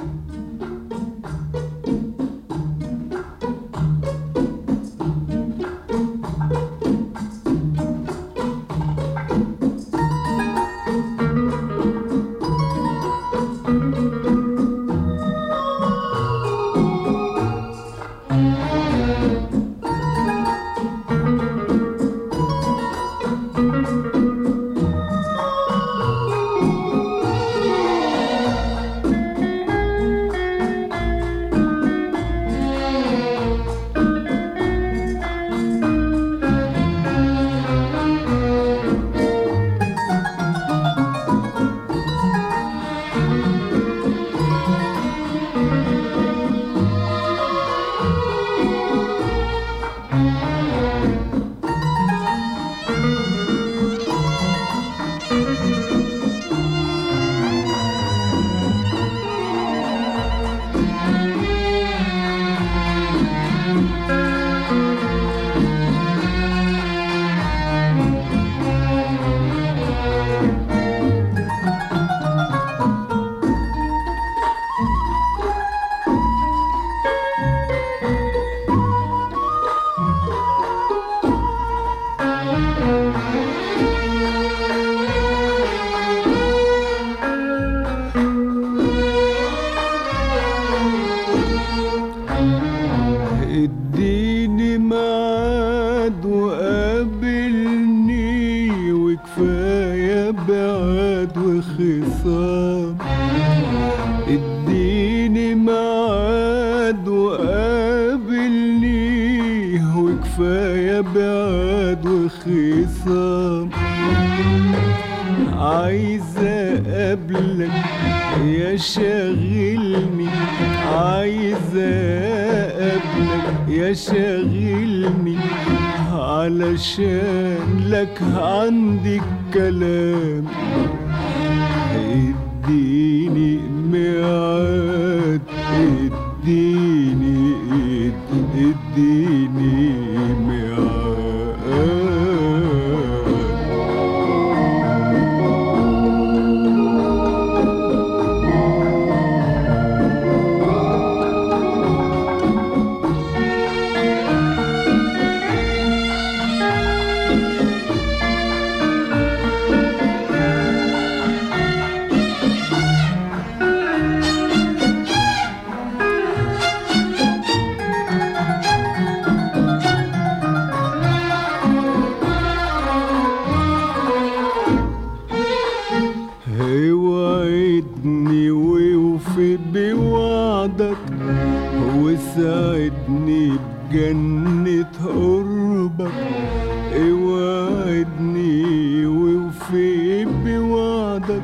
اديني ميعاد وقابلني وكفاية بعاد وخصام اديني ميعاد وقابلني وكفاية بعاد وخصام عايزة أقابلك يا شاغلني عايزة أقابلك يا شاغلني علشان لك عندي كلام اديني ميعاد اديني اد- اديني ميعاد وعدني ووفي بوعدك وساعدني بجنة قربك اوعدني ووفي بوعدك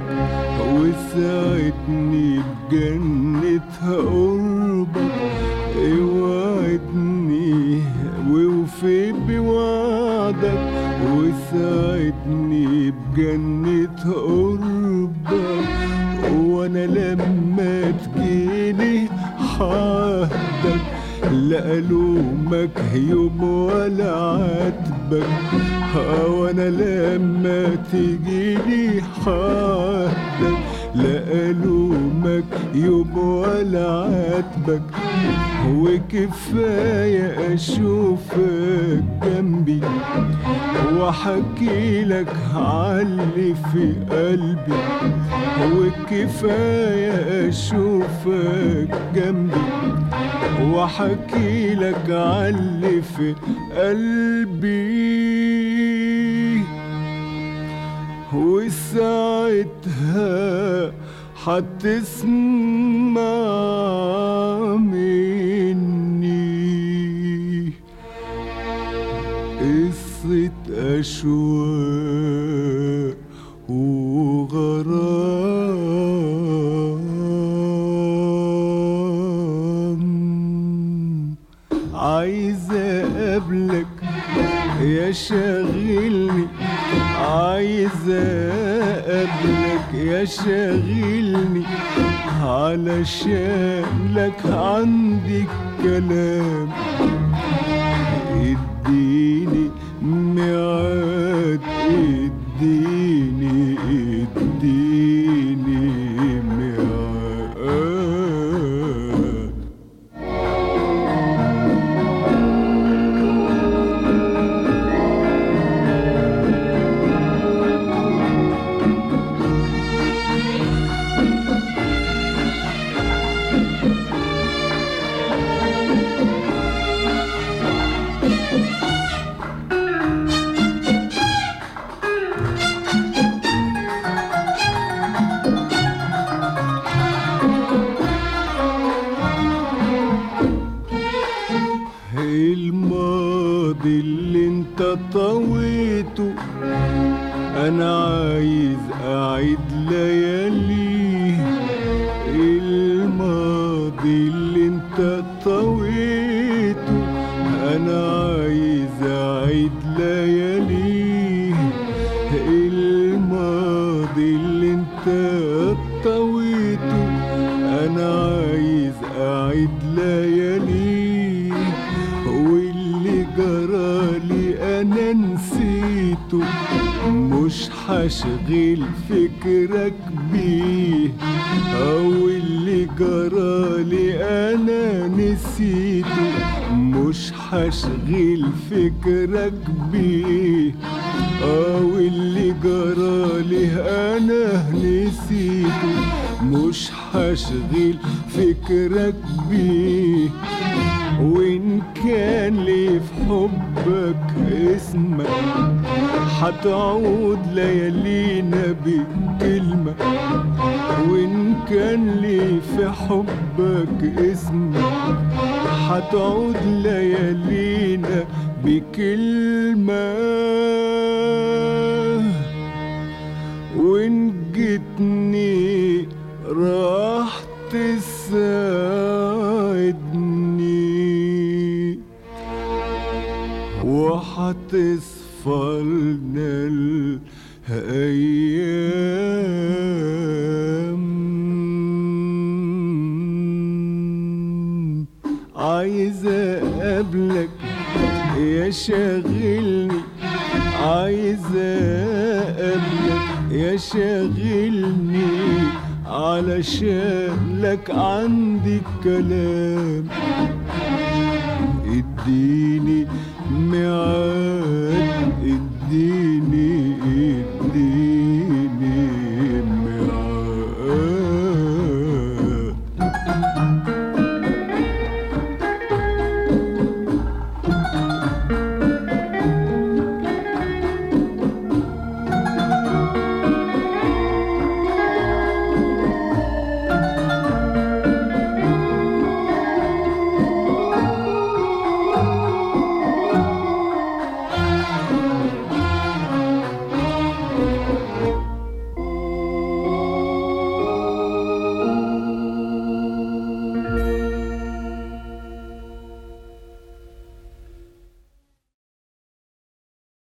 وساعدني بجنة قربك اوعدني ووفي بوعدك وساعدني بجنة قربك وانا لما تجيلي حاهدك لا ألومك يوم ولا عاتبك ها وانا لما تجيلي حاهدك لا ألومك يوم ولا عاتبك وكفاية أشوفك جنبي واحكي لك عاللي في قلبي وكفاية اشوفك جنبي واحكي لك عاللي في قلبي وساعتها هتسمع مني قصة أشواق وغرام عايزة أقابلك يا شاغلني عايزة أقابلك يا شاغلني علشان لك عندي كلام اديني ميعاد اديني اديني ميعاد طويته انا عايز اعيد لياليه الماضي اللي انت طويته انا عايز اعيد لياليه الماضي اللي انت طويته انا عايز اعيد لياليه واللي جرالي انا نسيته مش هشغل فكرك بيه او اللي جرالي انا نسيته مش هشغل فكرك بيه او اللي جرالي انا نسيته مش هشغل فكرك بيه وإن كان لي في حبك اسمك هتعود ليالينا بكلمة وإن كان لي في حبك اسمك هتعود ليالينا بكلمة وإن جيتني راح تساعدني وحتصفى لنا الأيام عايز أقابلك يا شاغلني عايز أقابلك يا شاغلني علشان لك عندي كلام اديني ميعاد